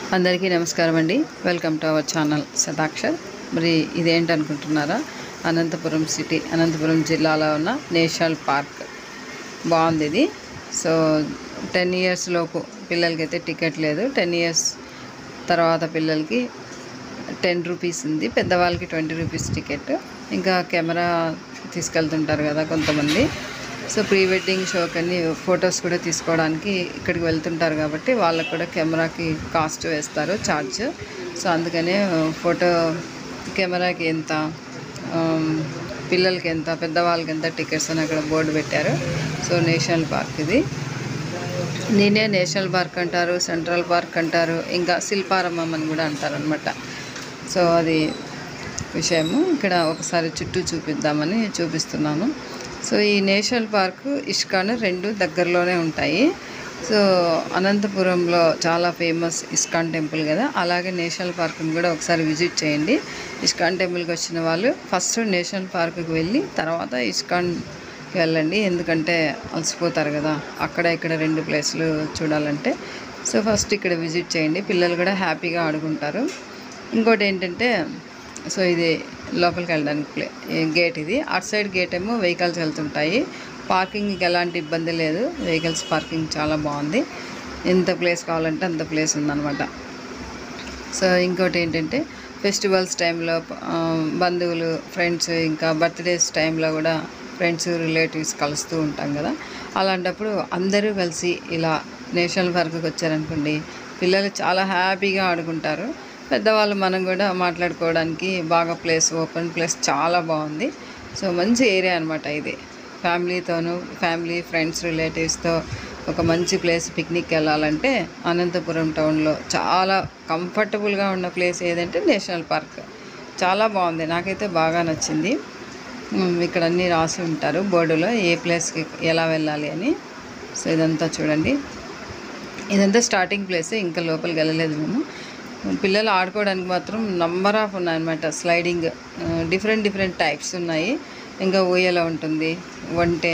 అందరికీ నమస్కారం అండి welcome to our channel Sadakshar మరి ఇదేంటి అనుకుంటున్నారా అనంతపురం సిటీ అనంతపురం జిల్లాలో ఉన్న నేషనల్ పార్క్ బాగుంది ఇది సో టెన్ ఇయర్స్ లోపు పిల్లలకి అయితే టికెట్ లేదు టెన్ ఇయర్స్ తర్వాత పిల్లలకి టెన్ రూపీస్ ఉంది పెద్దవాళ్ళకి ట్వంటీ రూపీస్ టికెట్ ఇంకా కెమెరా తీసుకెళ్తుంటారు కదా కొంతమంది సో ప్రీ వెడ్డింగ్ షోకి అన్ని ఫొటోస్ కూడా తీసుకోవడానికి ఇక్కడికి వెళ్తుంటారు కాబట్టి వాళ్ళకు కూడా కెమెరాకి కాస్ట్ వేస్తారు ఛార్జ్ సో అందుకనే ఫోటో కెమెరాకి ఎంత ఆమ్, పిల్లలకి ఎంత పెద్దవాళ్ళకి ఎంత టికెట్స్ అని అక్కడ బోర్డు పెట్టారు సో నేషనల్ పార్క్ ఇది నేనే నేషనల్ పార్క్ అంటారు సెంట్రల్ పార్క్ అంటారు ఇంకా శిల్పారామం అని కూడా అంటారు అనమాట సో అది విషయము ఇక్కడ ఒకసారి చుట్టూ చూపిద్దామని చూపిస్తున్నాను సో ఈ నేషనల్ పార్క్ ఇస్కాన్ రెండు దగ్గరలోనే ఉంటాయి సో అనంతపురంలో చాలా ఫేమస్ ఇస్కాన్ టెంపుల్ కదా అలాగే నేషనల్ పార్క్ని కూడా ఒకసారి విజిట్ చేయండి ఇస్కాన్ టెంపుల్కి వచ్చిన వాళ్ళు ఫస్ట్ నేషనల్ పార్క్కి వెళ్ళి తర్వాత ఇస్కాన్కి వెళ్ళండి ఎందుకంటే అలసిపోతారు కదా అక్కడ ఇక్కడ రెండు ప్లేస్లు చూడాలంటే సో ఫస్ట్ ఇక్కడ విజిట్ చేయండి పిల్లలు కూడా హ్యాపీగా ఆడుకుంటారు ఇంకోటి ఏంటంటే సో ఇది లోపలికి వెళ్ళడానికి ప్లే గేట్ ఇది అటు సైడ్ గేట్ ఏమో వెహికల్స్ వెళ్తుంటాయి పార్కింగ్కి ఎలాంటి ఇబ్బంది లేదు వెహికల్స్ పార్కింగ్ చాలా బాగుంది ఎంత ప్లేస్ కావాలంటే అంత ప్లేస్ ఉందన్నమాట సో ఇంకోటి ఏంటంటే ఫెస్టివల్స్ టైంలో ఆ, బంధువులు ఫ్రెండ్స్ ఇంకా బర్త్డేస్ టైంలో కూడా ఫ్రెండ్స్ రిలేటివ్స్ కలుస్తూ ఉంటాం కదా అలాంటప్పుడు అందరూ కలిసి ఇలా నేషనల్ పార్క్కి వచ్చారనుకోండి పిల్లలు చాలా హ్యాపీగా ఆడుకుంటారు పెద్దవాళ్ళు మనం కూడా మాట్లాడుకోవడానికి బాగా ప్లేస్ ఓపెన్ ప్లేస్ చాలా బాగుంది సో మంచి ఏరియా అనమాట ఇది ఫ్యామిలీతోనూ ఫ్యామిలీ ఫ్రెండ్స్ రిలేటివ్స్తో ఒక మంచి ప్లేస్ పిక్నిక్ వెళ్ళాలంటే అనంతపురం టౌన్లో చాలా కంఫర్టబుల్గా ఉన్న ప్లేస్ ఏదంటే నేషనల్ పార్క్ చాలా బాగుంది నాకైతే బాగా నచ్చింది ఉమ్, ఇక్కడ అన్నీ రాసి ఉంటారు బోర్డులో ఏ ప్లేస్కి ఎలా వెళ్ళాలి అని సో ఇదంతా చూడండి ఇదంతా స్టార్టింగ్ ప్లేస్ ఇంకా లోపలికి వెళ్ళలేదు మేము పిల్లలు ఆడుకోవడానికి మాత్రం నంబర్ ఆఫ్ ఉన్నాయన్నమాట స్లైడింగ్ డిఫరెంట్ డిఫరెంట్ టైప్స్ ఉన్నాయి ఇంకా ఊయల ఉంటుంది వంటే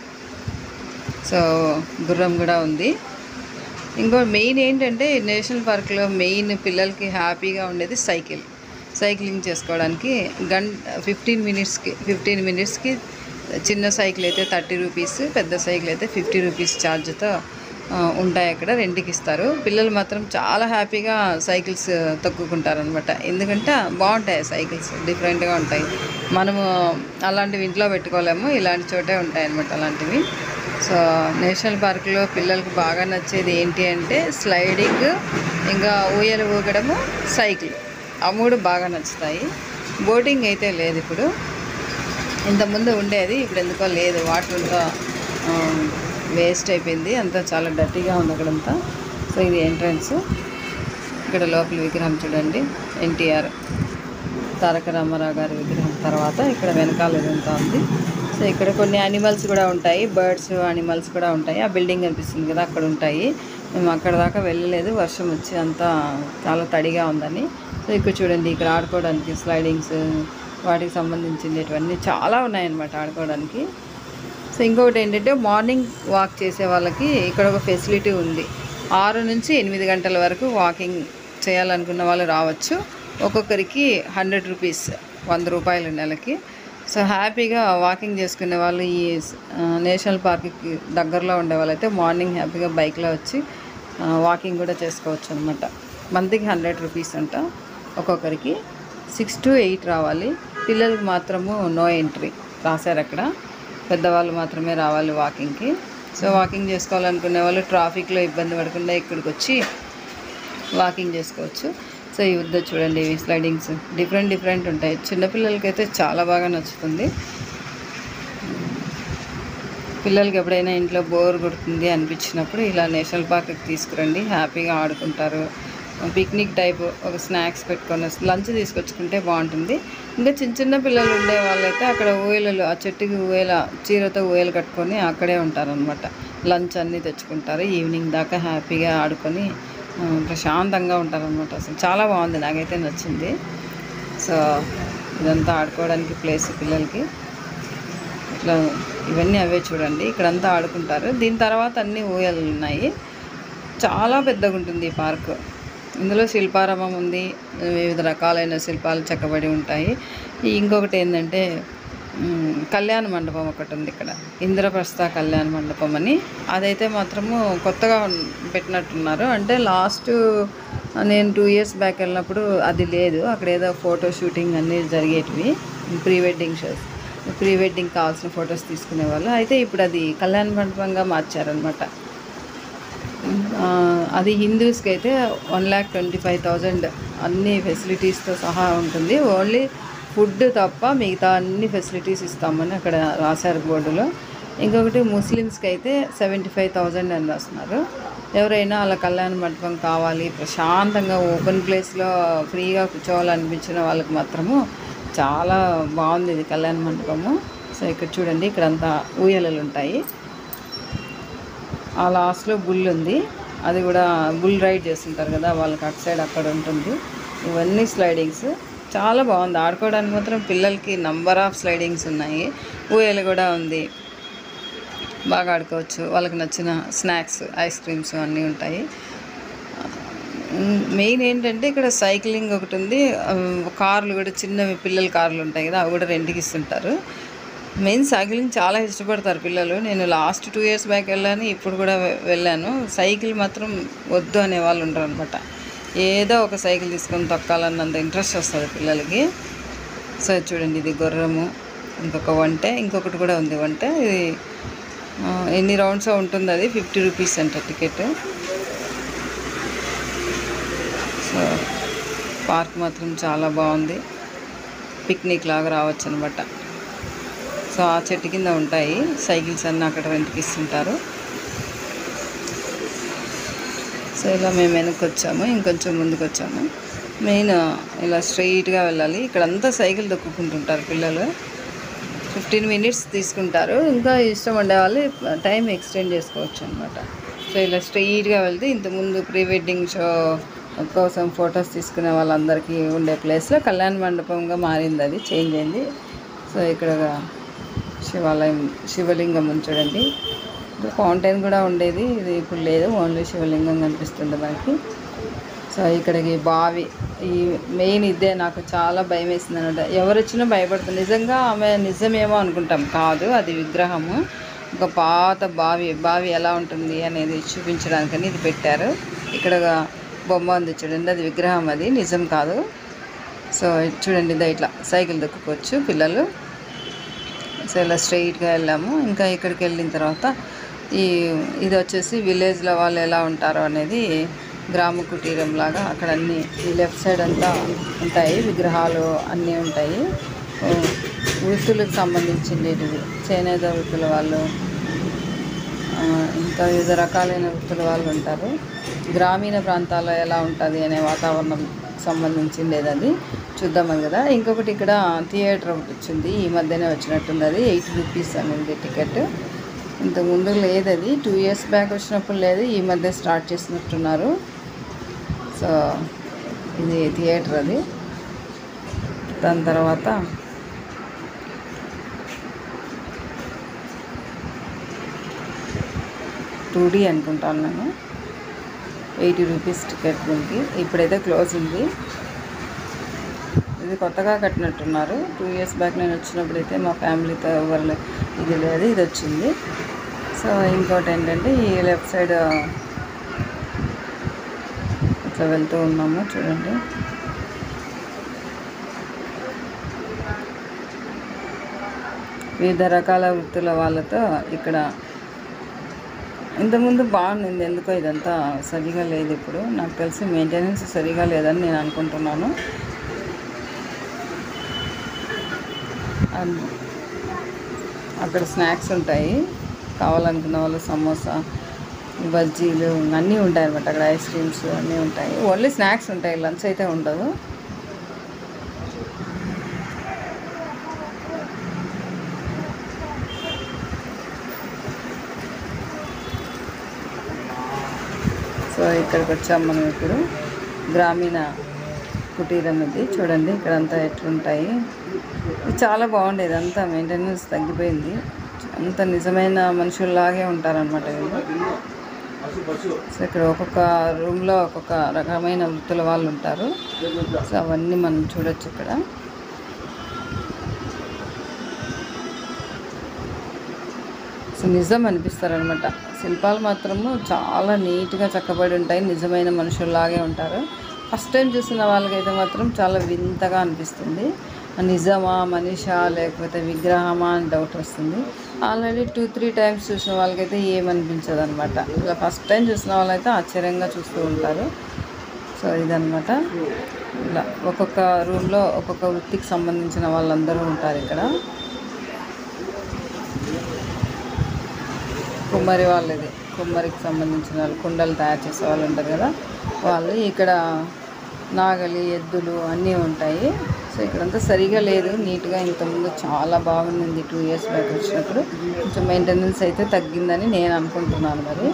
సో గుర్రం కూడా ఉంది ఇంకో మెయిన్ ఏంటంటే ఈ నేషనల్ పార్క్లో మెయిన్ పిల్లలకి హ్యాపీగా ఉండేది సైకిల్ సైక్లింగ్ చేసుకోవడానికి గంట ఫిఫ్టీన్ మినిట్స్కి ఫిఫ్టీన్ మినిట్స్కి చిన్న సైకిల్ అయితే థర్టీ రూపీస్ పెద్ద సైకిల్ అయితే ఫిఫ్టీ రూపీస్ ఛార్జ్తో ఉంటాయి అక్కడ రెంట్కి ఇస్తారు పిల్లలు మాత్రం చాలా హ్యాపీగా సైకిల్స్ తొక్కుకుంటారు అనమాట ఎందుకంటే బాగుంటాయి సైకిల్స్ డిఫరెంట్గా ఉంటాయి మనము అలాంటివి ఇంట్లో పెట్టుకోలేము ఇలాంటి చోటే ఉంటాయి అనమాట అలాంటివి సో నేషనల్ పార్క్లో పిల్లలకు బాగా నచ్చేది ఏంటి అంటే స్లైడింగ్ ఇంకా ఊయలు ఊగడము సైకిల్ ఆ మూడు బాగా నచ్చుతాయి బోటింగ్ అయితే లేదు ఇప్పుడు ఇంతకుముందు ఉండేది ఇప్పుడు ఎందుకో లేదు వాటర్ అంతా వేస్ట్ అయిపోయింది అంతా చాలా డర్టీగా ఉంది అక్కడంతా సో ఇది ఎంట్రన్స్ ఇక్కడ లోపల విగ్రహం చూడండి ఎన్టీఆర్ తారక రామారావు గారి విగ్రహం తర్వాత ఇక్కడ వెనకాల ఇదంతా ఉంది సో ఇక్కడ కొన్ని యానిమల్స్ కూడా ఉంటాయి బర్డ్స్ యానిమల్స్ కూడా ఉంటాయి ఆ బిల్డింగ్ కనిపిస్తుంది కదా అక్కడ ఉంటాయి మేము అక్కడ దాకా వెళ్ళలేదు వర్షం వచ్చి అంతా చాలా తడిగా ఉందని సో ఇక్కడ చూడండి ఇక్కడ ఆడుకోవడానికి స్లైడింగ్స్ వాటికి సంబంధించినటువన్నీ చాలా ఉన్నాయన్నమాట ఆడుకోవడానికి సో ఇంకొకటి ఏంటంటే మార్నింగ్ వాక్ చేసే వాళ్ళకి ఇక్కడ ఒక ఫెసిలిటీ ఉంది ఆరు నుంచి ఎనిమిది గంటల వరకు వాకింగ్ చేయాలనుకున్న వాళ్ళు రావచ్చు ఒక్కొక్కరికి హండ్రెడ్ రూపీస్ వంద రూపాయలు నెలకి సో హ్యాపీగా వాకింగ్ చేసుకునే వాళ్ళు ఈ ఆ, నేషనల్ పార్క్కి దగ్గరలో ఉండే వాళ్ళైతే మార్నింగ్ హ్యాపీగా బైక్లో వచ్చి ఆ, వాకింగ్ కూడా చేసుకోవచ్చు అనమాట మంత్కి హండ్రెడ్ రూపీస్ అంట ఒక్కొక్కరికి సిక్స్ టు ఎయిట్ రావాలి పిల్లలకి మాత్రము నో ఎంట్రీ రాశారు అక్కడ పెద్దవాళ్ళు మాత్రమే రావాలి వాకింగ్కి సో వాకింగ్ చేసుకోవాలనుకునే వాళ్ళు ట్రాఫిక్లో ఇబ్బంది పడకుండా ఇక్కడికి వచ్చి వాకింగ్ చేసుకోవచ్చు సో ఈ వద్ద చూడండి ఇవి స్లైడింగ్స్ డిఫరెంట్ డిఫరెంట్ ఉంటాయి చిన్నపిల్లలకైతే చాలా బాగా నచ్చుతుంది పిల్లలకి ఎప్పుడైనా ఇంట్లో బోర్ కొడుతుంది అనిపించినప్పుడు ఇలా నేషనల్ పార్క్కి తీసుకురండి హ్యాపీగా ఆడుకుంటారు పిక్నిక్ టైప్ ఒక స్నాక్స్ పెట్టుకొని లంచ్ తీసుకొచ్చుకుంటే బాగుంటుంది ఇంకా చిన్న చిన్న పిల్లలు ఉండే వాళ్ళైతే అక్కడ ఊయలలు ఆ చెట్టుకి ఊయల చీరతో ఊయలు కట్టుకొని అక్కడే ఉంటారనమాట లంచ్ అన్నీ తెచ్చుకుంటారు ఈవినింగ్ దాకా హ్యాపీగా ఆడుకొని ఆ, ప్రశాంతంగా ఉంటారనమాట అసలు చాలా బాగుంది నాకైతే నచ్చింది సో ఇదంతా ఆడుకోవడానికి ప్లేస్ పిల్లలకి ఇట్లా ఇవన్నీ అవే చూడండి ఇక్కడంతా ఆడుకుంటారు దీని తర్వాత అన్ని ఊయలు ఉన్నాయి చాలా పెద్దగా ఉంటుంది ఈ పార్క్ ఇందులో శిల్పారామం ఉంది వివిధ రకాలైన శిల్పాలు చెక్కబడి ఉంటాయి ఈ ఇంకొకటి ఏంటంటే మ్, కళ్యాణ మండపం ఒకటి ఉంది ఇక్కడ ఇంద్రప్రస్థ కళ్యాణ మండపం అని అదైతే మాత్రము కొత్తగా ఉన్- పెట్టినట్టున్నారు అంటే లాస్ట్ నేను టూ ఇయర్స్ బ్యాక్ వెళ్ళినప్పుడు అది లేదు అక్కడ ఏదో ఫోటో షూటింగ్ అన్నీ జరిగేటివి pre wedding shows pre wedding కావాల్సిన ఫొటోస్ తీసుకునే వాళ్ళు అయితే ఇప్పుడు అది కళ్యాణ మండపంగా మార్చారనమాట ఆ, అది హిందూస్కి అయితే one lakh twenty five thousand అన్ని ఫెసిలిటీస్తో సహా ఉంటుంది ఓన్లీ ఫుడ్ తప్ప మిగతా అన్ని ఫెసిలిటీస్ ఇస్తామని అక్కడ రాశారు బోర్డులో ఇంకొకటి ముస్లిమ్స్కి అయితే సెవెంటీ ఫైవ్ థౌజండ్ అని రాస్తున్నారు ఎవరైనా అలా కళ్యాణ మండపం కావాలి ప్రశాంతంగా ఓపెన్ ప్లేస్లో ఫ్రీగా కూర్చోవాలనిపించిన వాళ్ళకి మాత్రము చాలా బాగుంది ఇది కళ్యాణ మండపము సో ఇక్కడ చూడండి ఇక్కడంతా ఊయలలు ఉంటాయి ఆ లాస్ట్లో బుల్ ఉంది అది కూడా బుల్ రైడ్ చేస్తుంటారు కదా వాళ్ళకి అటు సైడ్ అక్కడ ఉంటుంది ఇవన్నీ స్లైడింగ్స్ చాలా బాగుంది ఆడుకోవడానికి మాత్రం పిల్లలకి నంబర్ ఆఫ్ స్లైడింగ్స్ ఉన్నాయి ఊయలు కూడా ఉంది బాగా ఆడుకోవచ్చు వాళ్ళకి నచ్చిన స్నాక్స్ ఐస్ క్రీమ్స్ అన్నీ ఉంటాయి మెయిన్ ఏంటంటే ఇక్కడ సైక్లింగ్ ఒకటి ఉంది ఆ, కార్లు కూడా చిన్నవి పిల్లల కార్లు ఉంటాయి కదా అవి కూడా రెంట్కి ఇస్తుంటారు మెయిన్ సైక్లింగ్ చాలా ఇష్టపడతారు పిల్లలు నేను లాస్ట్ టూ ఇయర్స్ బ్యాక్ వెళ్ళాను ఇప్పుడు కూడా వె- వెళ్ళాను సైకిల్ మాత్రం వద్దు అనే వాళ్ళు ఉంటారు అనమాట ఏదో ఒక సైకిల్ తీసుకొని తొక్కాలన్నంత ఇంట్రెస్ట్ వస్తుంది పిల్లలకి సో చూడండి ఇది గుర్రము ఇంకొక వంటే ఇంకొకటి కూడా ఉంది వంటే ఇది ఆ, ఎన్ని రౌండ్స్ ఉంటుంది అది ఫిఫ్టీ రూపీస్ అంట టికెట్ సో పార్క్ మాత్రం చాలా బాగుంది పిక్నిక్ లాగా రావచ్చు అనమాట సో ఆ చెట్టు కింద ఉంటాయి సైకిల్స్ అన్నీ అక్కడ రెంట్కి ఇస్తుంటారు సో ఇలా మేము వెనక్కి వచ్చాము ఇంకొంచెం ముందుకు వచ్చాము మెయిన్ ఇలా స్ట్రైట్గా వెళ్ళాలి ఇక్కడ అంతా సైకిల్ దొక్కుకుంటుంటారు పిల్లలు ఫిఫ్టీన్ మినిట్స్ తీసుకుంటారు ఇంకా ఇష్టం ఉండేవాళ్ళు టైం ఎక్స్టెండ్ చేసుకోవచ్చు అనమాట సో ఇలా స్ట్రెయిట్గా వెళ్తే ఇంతకుముందు ప్రీ వెడ్డింగ్ షో కోసం ఫొటోస్ తీసుకునే వాళ్ళందరికీ ఉండే ప్లేస్లో కళ్యాణ మండపంగా మారింది అది చేంజ్ అయింది సో ఇక్కడ శివాలయం శివలింగం ఉంది చూడండి ఫౌంటైన్ కూడా ఉండేది ఇది ఇప్పుడు లేదు ఓన్లీ శివలింగం కనిపిస్తుంది మనకి సో ఇక్కడికి బావి ఈ మెయిన్ ఇదే నాకు చాలా భయం వేసింది అనమాట ఎవరు వచ్చినా భయపడుతుంది నిజంగా ఆమె నిజమేమో అనుకుంటాం కాదు అది విగ్రహము ఒక పాత బావి బావి ఎలా ఉంటుంది అనేది చూపించడానికని ఇది పెట్టారు ఇక్కడ ఒక బొమ్మ ఉంది చూడండి అది విగ్రహం అది నిజం కాదు సో చూడండి ఇదే ఇట్లా సైకిల్ దొక్కుకోవచ్చు పిల్లలు సో ఇలా స్ట్రైట్గా వెళ్ళాము ఇంకా ఇక్కడికి వెళ్ళిన తర్వాత ఈ ఇది వచ్చేసి విలేజ్లో వాళ్ళు ఎలా ఉంటారో అనేది గ్రామ కుటీరం లాగా అక్కడ అన్ని ఈ లెఫ్ట్ సైడ్ అంతా ఉంటాయి విగ్రహాలు అన్నీ ఉంటాయి ఓ, వృత్తులకు సంబంధించింది చేనేత వృత్తుల వాళ్ళు ఆ, ఇంకా వివిధ రకాలైన వృత్తుల వాళ్ళు ఉంటారు గ్రామీణ ప్రాంతాల్లో ఎలా ఉంటుంది అనే వాతావరణం సంబంధించిండేది అది చూద్దామని కదా ఇంకొకటి ఇక్కడ థియేటర్ ఒకటి వచ్చింది ఈ మధ్యనే వచ్చినట్టుంది అది ఎయిటీ రూపీస్ అని ఉంది టికెట్ ఇంతకుముందు లేదు అది టూ ఇయర్స్ బ్యాక్ వచ్చినప్పుడు లేదు ఈ మధ్య స్టార్ట్ చేసినట్టున్నారు సో ఇది థియేటర్ అది దాని తర్వాత టూ డీ అనుకుంటాను నేను ఎయిటీ రూపీస్ టికెట్ దీనికి ఇప్పుడైతే క్లోజ్ ఉంది ఇది కొత్తగా కట్టినట్టున్నారు టూ ఇయర్స్ బ్యాక్ నేను వచ్చినప్పుడు అయితే మా ఫ్యామిలీతో ఎవరు లే- ఇది లేదు ఇది వచ్చింది సో ఇంకోటి ఏంటంటే ఈ లెఫ్ట్ సైడ్ ఇట్లా వెళ్తూ ఉన్నాము చూడండి వివిధ రకాల వృత్తుల వాళ్ళతో ఇక్కడ ఇంతకుముందు బాగుంది ఎందుకో ఇదంతా సరిగా లేదు ఇప్పుడు నాకు తెలిసి మెయింటెనెన్స్ సరిగా లేదని నేను అనుకుంటున్నాను అన్- అక్కడ స్నాక్స్ ఉంటాయి కావాలనుకున్న వాళ్ళు సమోసా బజ్జీలు అన్నీ ఉంటాయి అనమాట అక్కడ ఐస్ క్రీమ్స్ అన్నీ ఉంటాయి ఓన్లీ స్నాక్స్ ఉంటాయి లంచ్ అయితే ఉండదు సో ఇక్కడికి వచ్చాం మనం ఇప్పుడు గ్రామీణ కుటీరం ఇది చూడండి ఇక్కడంతా ఎట్లుంటాయి ఇది చాలా బాగుండేది అంతా మెయింటెనెన్స్ తగ్గిపోయింది అంత నిజమైన మనుషుల్లాగే ఉంటారనమాట వీళ్ళు సో ఇక్కడ ఒక్కొక్క రూమ్లో ఒక్కొక్క రకమైన వృత్తుల వాళ్ళు ఉంటారు సో అవన్నీ మనం చూడొచ్చు ఇక్కడ సో నిజం అనిపిస్తారనమాట శిల్పాలు మాత్రము చాలా నీట్గా చక్కబడి ఉంటాయి నిజమైన మనుషుల్లాగే ఉంటారు ఫస్ట్ టైం చూసిన వాళ్ళకైతే మాత్రం చాలా వింతగా అనిపిస్తుంది నిజమా మనిషా లేకపోతే విగ్రహమా అని డౌట్ వస్తుంది ఆల్రెడీ టూ త్రీ టైమ్స్ చూసిన వాళ్ళకైతే ఏమనిపించదు అనమాట ఇలా ఫస్ట్ టైం చూసిన వాళ్ళైతే ఆశ్చర్యంగా చూస్తూ ఉంటారు సో ఇదనమాట ఇలా ఒక్కొక్క రూమ్లో ఒక్కొక్క వృత్తికి సంబంధించిన వాళ్ళందరూ ఉంటారు ఇక్కడ కుమ్మరి వాళ్ళది కుమ్మరికి సంబంధించిన వాళ్ళు కుండలు తయారు చేసే వాళ్ళు ఉంటారు కదా వాళ్ళు ఇక్కడ నాగలి ఎద్దులు అన్నీ ఉంటాయి సో ఇక్కడంతా సరిగా లేదు నీట్గా ఇంతకుముందు చాలా బాగుంది టూ ఇయర్స్ బ్యాక్ వచ్చినప్పుడు కొంచెం మెయింటెనెన్స్ అయితే తగ్గిందని నేను అనుకుంటున్నాను మరి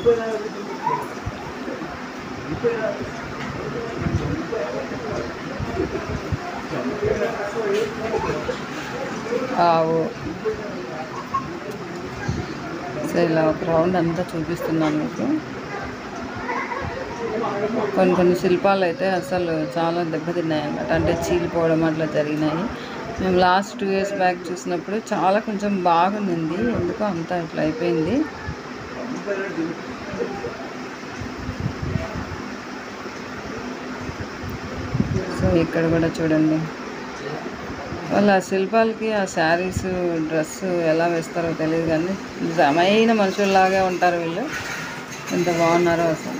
ఆవు సో ఇలా ఒక రౌండ్ అంతా చూపిస్తున్నాను మీకు కొన్ని కొన్ని శిల్పాలు అయితే అసలు చాలా దెబ్బతిన్నాయి అన్నమాట అంటే చీలిపోవడం అట్లా జరిగినాయి మేము లాస్ట్ టూ ఇయర్స్ బ్యాక్ చూసినప్పుడు చాలా కొంచెం బాగుంది ఎందుకో అంతా ఇట్లా అయిపోయింది సో ఇక్కడ కూడా చూడండి వాళ్ళ శిల్పాలకి ఆ శారీస్ డ్రెస్ ఎలా వేస్తారో తెలియదు కానీ నిజమైన మనుషుల్లాగే ఉంటారు వీళ్ళు ఎంత బాగున్నారో అసలు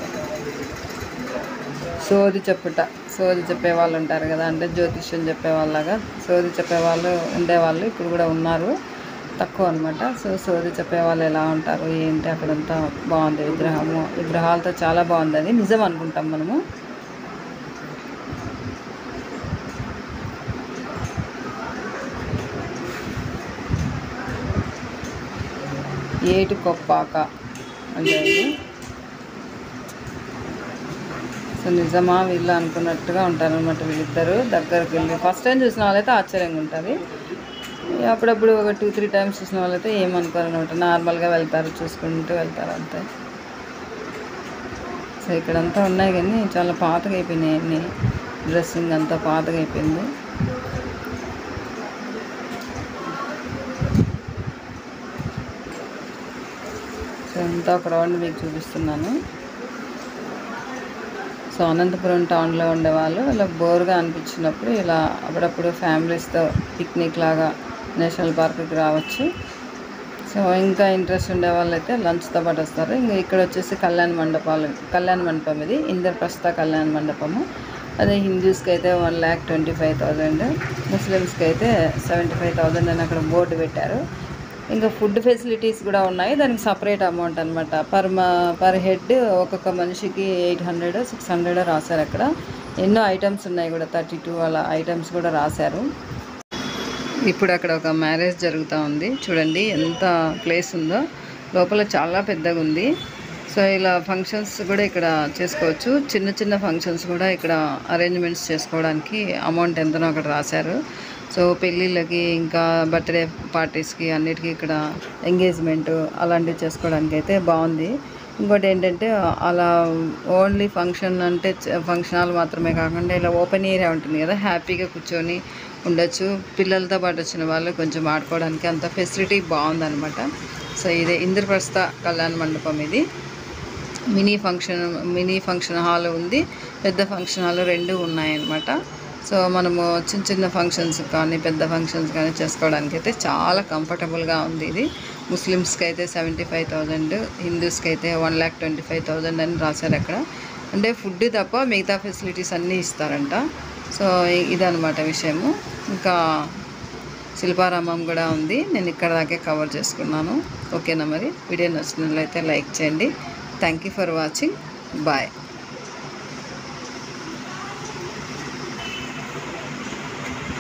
సోది చెప్పుట సోది చెప్పే వాళ్ళు ఉంటారు కదా అంటే జ్యోతిష్యం చెప్పే వాళ్ళగా సోది చెప్పే వాళ్ళు ఉండేవాళ్ళు ఇప్పుడు కూడా ఉన్నారు తక్కువ అనమాట సో సోది చెప్పే వాళ్ళు ఎలా ఉంటారు ఏంటి అక్కడంతా బాగుంది విగ్రహము విగ్రహాలతో చాలా బాగుంది అది నిజం అనుకుంటాం మనము ఏటి కొప్పాక అంటే ఇది. సో నిజమా వీళ్ళు అనుకున్నట్టుగా ఉంటారు అనమాట వీళ్ళిద్దరు దగ్గరకు వెళ్ళి ఫస్ట్ టైం చూసిన వాళ్ళైతే ఆశ్చర్యంగా ఉంటుంది అప్పుడప్పుడు ఒక టూ త్రీ టైమ్స్ చూసిన వాళ్ళైతే ఏమనుకోరు అనమాట నార్మల్గా వెళ్తారు చూసుకుంటూ వెళ్తారు అంతే సో ఇక్కడంతా ఉన్నాయి కానీ చాలా పాతగా అయిపోయినాయి అన్ని డ్రెస్సింగ్ అంతా పాతగా అయిపోయింది సో ఇంత ఒక రౌండ్ మీకు చూపిస్తున్నాను సో అనంతపురం టౌన్లో ఉండేవాళ్ళు ఇలా బోర్గా అనిపించినప్పుడు ఇలా అప్పుడప్పుడు ఫ్యామిలీస్తో పిక్నిక్ లాగా నేషనల్ పార్క్కి రావచ్చు సో ఇంకా ఇంట్రెస్ట్ ఉండే వాళ్ళు అయితే లంచ్తో పాటు వస్తారు ఇంకా ఇక్కడ వచ్చేసి కళ్యాణ మండపాలు కళ్యాణ మండపం ఇది ఇంద్రప్రస్థ కళ్యాణ మండపము అదే హిందూస్కి అయితే one lakh twenty five thousand ముస్లిమ్స్కి అయితే సెవెంటీ ఫైవ్ థౌజండ్ అని అక్కడ బోర్డు పెట్టారు ఇంకా ఫుడ్ ఫెసిలిటీస్ కూడా ఉన్నాయి దానికి సపరేట్ అమౌంట్ అనమాట పర్ మా పర్ హెడ్ ఒక్కొక్క మనిషికి ఎయిట్ హండ్రెడ్ సిక్స్ హండ్రెడ్ రాశారు అక్కడ ఎన్నో ఐటమ్స్ ఉన్నాయి కూడా థర్టీ టూ అలా ఐటమ్స్ కూడా రాశారు ఇప్పుడు అక్కడ ఒక మ్యారేజ్ జరుగుతూ ఉంది చూడండి ఎంత ప్లేస్ ఉందో లోపల చాలా పెద్దగా ఉంది సో ఇలా ఫంక్షన్స్ కూడా ఇక్కడ చేసుకోవచ్చు చిన్న చిన్న ఫంక్షన్స్ కూడా ఇక్కడ అరేంజ్మెంట్స్ చేసుకోవడానికి అమౌంట్ ఎంతనో అక్కడ రాశారు సో పెళ్ళిళ్ళకి ఇంకా బర్త్డే పార్టీస్కి అన్నిటికీ ఇక్కడ ఎంగేజ్మెంట్ అలాంటివి చేసుకోవడానికి అయితే బాగుంది ఇంకోటి ఏంటంటే అలా ఓన్లీ ఫంక్షన్ అంటే ఫంక్షన్ హాల్ మాత్రమే కాకుండా ఇలా ఓపెన్ ఏరియా ఉంటుంది కదా హ్యాపీగా కూర్చొని ఉండొచ్చు పిల్లలతో పాటు వచ్చిన వాళ్ళు కొంచెం ఆడుకోవడానికి అంత ఫెసిలిటీ బాగుందన్నమాట సో ఇదే ఇంద్రప్రస్థ కళ్యాణ మండపం ఇది mini function mini function hall ఉంది పెద్ద ఫంక్షన్ హాల్ రెండు ఉన్నాయన్నమాట సో మనము చిన్న చిన్న ఫంక్షన్స్ కానీ పెద్ద ఫంక్షన్స్ కానీ చేసుకోవడానికి అయితే చాలా కంఫర్టబుల్గా ఉంది ఇది ముస్లిమ్స్కి అయితే సెవెంటీ ఫైవ్ థౌజండ్ హిందూస్కి అయితే one lakh twenty five thousand అని రాశారు అక్కడ అంటే ఫుడ్ తప్ప మిగతా ఫెసిలిటీస్ అన్నీ ఇస్తారంట సో ఇ- ఇదన్నమాట విషయము ఇంకా శిల్పారామం కూడా ఉంది నేను ఇక్కడ దాకే కవర్ చేసుకున్నాను ఓకేనా మరి వీడియో నచ్చినట్లయితే లైక్ చేయండి thank you for watching bye